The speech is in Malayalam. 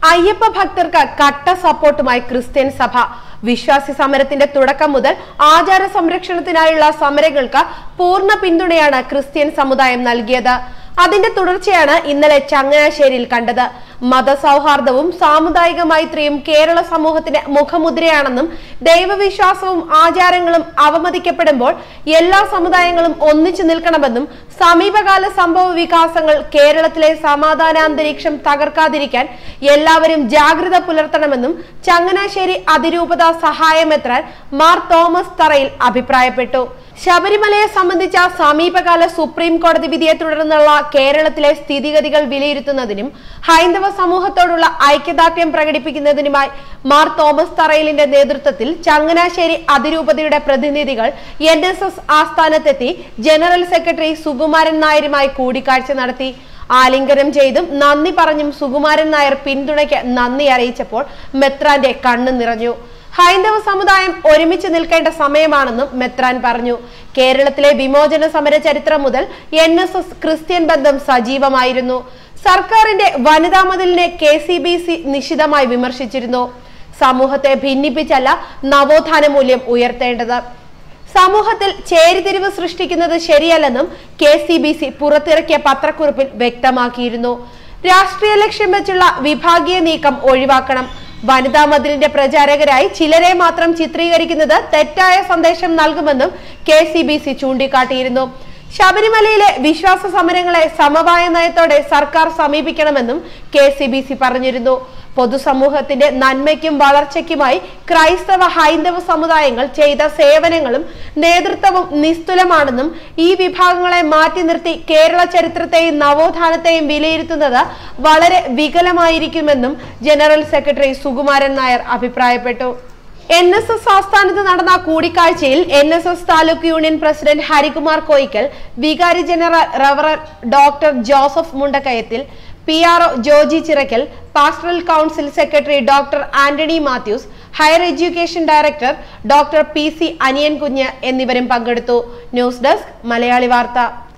അയ്യപ്പ ഭക്തർക്ക് കട്ട സപ്പോർട്ടുമായി ക്രിസ്ത്യൻ സഭ വിശ്വാസി സമരത്തിന്റെ തുടക്കം മുതൽ ആചാര സംരക്ഷണത്തിനായുള്ള സമരങ്ങൾക്ക് പൂർണ്ണ പിന്തുണയാണ് ക്രിസ്ത്യൻ സമുദായം നൽകിയത് അതിന്റെ തുടർച്ചയാണ് ഇന്നലെ ചങ്ങനാശ്ശേരിയിൽ കണ്ടത് മതസൗഹാർദ്ദവും സാമുദായിക മൈത്രിയും കേരള സമൂഹത്തിന്റെ മുഖമുദ്രയാണെന്നും ദൈവവിശ്വാസവും ആചാരങ്ങളും അവമതിക്കപ്പെടുമ്പോൾ എല്ലാ സമുദായങ്ങളും ഒന്നിച്ചു നിൽക്കണമെന്നും സമീപകാല സംഭവ വികാസങ്ങൾ കേരളത്തിലെ സമാധാനാന്തരീക്ഷം തകർക്കാതിരിക്കാൻ എല്ലാവരും ജാഗ്രത പുലർത്തണമെന്നും ചങ്ങനാശ്ശേരി അതിരൂപത സഹായമെത്രാൻ മാർ തോമസ് തറയിൽ അഭിപ്രായപ്പെട്ടു ശബരിമലയെ സംബന്ധിച്ച സമീപകാല സുപ്രീം കോടതി വിധിയെ തുടർന്നുള്ള കേരളത്തിലെ സ്ഥിതിഗതികൾ വിലയിരുത്തുന്നതിനും ഹൈന്ദവ സമൂഹത്തോടുള്ള ഐക്യദാർഢ്യം പ്രകടിപ്പിക്കുന്നതിനുമായി മാർ തോമസ് തറയിലിന്റെ നേതൃത്വത്തിൽ ചങ്ങനാശ്ശേരി അതിരൂപതയുടെ പ്രതിനിധികൾ എൻ എസ് എസ് ആസ്ഥാനത്തെത്തി ജനറൽ സെക്രട്ടറി സുകുമാരൻ നായരുമായി കൂടിക്കാഴ്ച നടത്തി ആലിംഗനം ചെയ്തും നന്ദി പറഞ്ഞും സുകുമാരൻ നായർ പിന്തുണയ്ക്ക് നന്ദി അറിയിച്ചപ്പോൾ മെത്രാന്റെ കണ്ണു നിറഞ്ഞു ഹൈന്ദവ സമുദായം ഒരുമിച്ച് നിൽക്കേണ്ട സമയമാണെന്നും മെത്രാൻ പറഞ്ഞു കേരളത്തിലെ വിമോചന സമര ചരിത്രം മുതൽ എൻ എസ് എസ് ക്രിസ്ത്യൻ ബന്ധം സജീവമായിരുന്നു സർക്കാരിന്റെ വനിതാ മതിലിനെ കെ സി ബി സി നിശിതമായി വിമർശിച്ചിരുന്നു സമൂഹത്തെ ഭിന്നിപ്പിച്ചല്ല നവോത്ഥാന മൂല്യം ഉയർത്തേണ്ടത് സമൂഹത്തിൽ ചേരിതിരിവ് സൃഷ്ടിക്കുന്നത് ശരിയല്ലെന്നും കെ സി ബി സി പുറത്തിറക്കിയ പത്രക്കുറിപ്പിൽ വ്യക്തമാക്കിയിരുന്നു രാഷ്ട്രീയ ലക്ഷ്യം വെച്ചുള്ള വിഭാഗീയ നീക്കം ഒഴിവാക്കണം വനിതാ മതിലിന്റെ പ്രചാരകരായി ചിലരെ മാത്രം ചിത്രീകരിക്കുന്നത് തെറ്റായ സന്ദേശം നൽകുമെന്നും കെ സി ബി സി ചൂണ്ടിക്കാട്ടിയിരുന്നു ശബരിമലയിലെ വിശ്വാസ സമരങ്ങളെ സമവായ നയത്തോടെ സർക്കാർ സമീപിക്കണമെന്നും കെ സി ബി സി പറഞ്ഞിരുന്നു പൊതുസമൂഹത്തിന്റെ നന്മയ്ക്കും വളർച്ചയ്ക്കുമായി ക്രൈസ്തവ ഹൈന്ദവ സമുദായങ്ങൾ ചെയ്ത സേവനങ്ങളും നേതൃത്വവും നിസ്തുലമാണെന്നും ഈ വിഭാഗങ്ങളെ മാറ്റി നിർത്തി കേരള ചരിത്രത്തെയും നവോത്ഥാനത്തെയും വിലയിരുത്തുന്നത് വളരെ വികലമായിരിക്കുമെന്നും ജനറൽ സെക്രട്ടറി സുകുമാരൻ നായർ അഭിപ്രായപ്പെട്ടു എൻ എസ് എസ് ആസ്ഥാനത്ത് നടന്ന കൂടിക്കാഴ്ചയിൽ N S S taluk union president Harikumar Koickal വികാരി ജനറൽ റവറർ doctor Joseph Mundakkayathil P R O Joji Chirackal pastoral council secretary doctor Antony Mathews higher education director doctor P C Aniyan Kunju എന്നിവരും പങ്കെടുത്തു ന്യൂസ് ഡെസ്ക് മലയാളി വാർത്ത